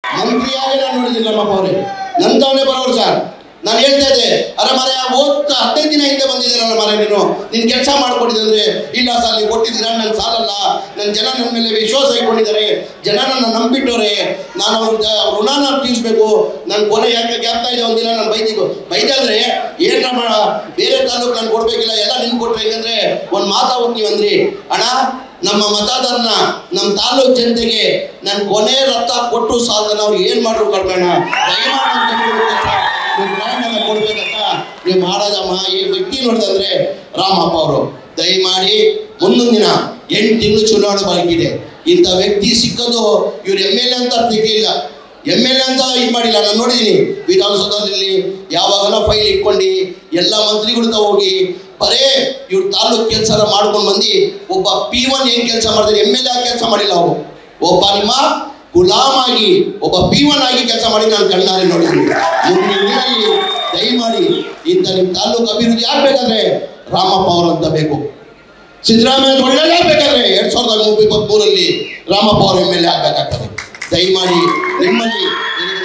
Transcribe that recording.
ಮಂತ್ರಿಯಾಗಿ ನಾನು ನೋಡಿದ್ದೀನಿ ನಮ್ಮಪ್ಪ ಅವರೇ ನಂತವನೇ ಬರೋರು ಸರ್ ನಾನು ಹೇಳ್ತಾ ಇದ್ದೆ ಅರೆ ಮರೆ ಓದ್ತಾ ಹದಿನೈದು ದಿನ ಹಿಂದೆ ಬಂದಿದ್ದೀರಲ್ಲ ಮರೆ ನೀನು ನಿನ್ ಕೆಲಸ ಮಾಡ್ಕೊಟ್ಟಿದ್ರೆ ಇಲ್ಲ ಸರ್ ನೀವು ಕೊಟ್ಟಿದ್ದೀರಾ ನನ್ ಸಾಲಲ್ಲ ನನ್ನ ಜನ ನನ್ನ ಮೇಲೆ ವಿಶ್ವಾಸ ಇಟ್ಕೊಂಡಿದ್ದಾರೆ ಜನ ನನ್ನ ನಂಬಿಟ್ಟವ್ರೆ ನಾನು ಅವ್ರ ಜ- ಋಣನ ತೀರಿಸ್ಬೇಕು ನನ್ನ ಕೊನೆ ಯಾಕೆ ಗ್ಯಾಪ್ತಾ ಇದೆ ಒಂದಿನ ನಾನು ಬೈದಿದ್ದು ಬೈದಾದ್ರೆ ಏನ ಮಾಡ ಬೇರೆ ತಾಲೂಕು ನಾನು ಕೊಡ್ಬೇಕಿಲ್ಲ ಎಲ್ಲ ನಿನ್ ಕೊಟ್ರೆ ಹೆಂಗಂದ್ರೆ ಒಂದು ಮಾತಾಡ್ತೀವಿ ಅಂದ್ರಿ ಅಣ್ಣ ನಮ್ಮ ಮತದಾರನ ನಮ್ಮ ತಾಲೂಕ್ ಜನತೆಗೆ ನನ್ನ ಕೊನೆ ರಕ್ತ ಕೊಟ್ಟು ಸಾಲದನ್ನ ಅವ್ರು ಏನ್ ಮಾಡ್ರು ಕಡ್ಬೇಡ ಕೊಡ್ಬೇಕಂತ ನೀವು ಮಾಡೋದಮ್ಮ ಈ ವ್ಯಕ್ತಿ ನೋಡಿದಂದ್ರೆ ರಾಮಪ್ಪ ಅವರು ದಯಮಾಡಿ ಮುಂದೊಂದು ದಿನ ಎಂಟು ತಿಂಗಳು ಚುನಾವಣೆ ಬಾಕಿದೆ ಇಂಥ ವ್ಯಕ್ತಿ ಸಿಕ್ಕದು ಇವ್ರು ಎಮ್ ಎಲ್ ಎ ಅಂತ ಸಿಗ್ಲಿಲ್ಲ ಎಮ್ ಎಲ್ ಎ ಅಂತ ಇದು ಮಾಡಿಲ್ಲ ನಾನು ನೋಡಿದ್ದೀನಿ ವಿಧಾನಸೌಧದಲ್ಲಿ ಯಾವಾಗಲೂ ಫೈಲ್ ಇಟ್ಕೊಂಡು ಎಲ್ಲ ಮಂತ್ರಿಗಳ ಹೋಗಿ ಬರೇ ಇವ್ರು ತಾಲೂಕ್ ಕೆಲಸ ಮಾಡ್ಕೊಂಡು ಬಂದು ಒಬ್ಬ ಪಿ ಒನ್ ಏನ್ ಕೆಲಸ ಮಾಡ್ತಾರೆ ಎಮ್ ಎಲ್ ಎ ಕೆಲಸ ಮಾಡಿಲ್ಲ ಅವರು ಒಬ್ಬ ನಿಮ್ಮ ಗುಲಾಮ್ ಆಗಿ ಒಬ್ಬ ಪಿ ಒನ್ ಆಗಿ ಕೆಲಸ ಮಾಡಿ ನಾನು ಕಣ್ಣಾರೆ ನೋಡಿದ್ದೀನಿ ಮುಂದಿನ ದಿನದಲ್ಲಿ ದಯಮಾಡಿ ಇಂಥ ನಿಮ್ಮ ತಾಲೂಕು ಅಭಿವೃದ್ಧಿ ಆಗ್ಬೇಕಾದ್ರೆ ರಾಮಪ್ಪ ಅವರಂತ ಬೇಕು ಸಿದ್ದರಾಮಯ್ಯ ಒಳ್ಳೆ ಬೇಕಾದ್ರೆ ಎರಡ್ ಸಾವಿರದ ಇಪ್ಪತ್ಮೂರಲ್ಲಿ ರಾಮಪ್ಪ ಅವರು ಎಮ್ ಎಲ್ ಎ ಆಗ್ಬೇಕಾಗ್ತದೆ ದಯಮಾಡಿ ನಿಮ್ಮಲ್ಲಿ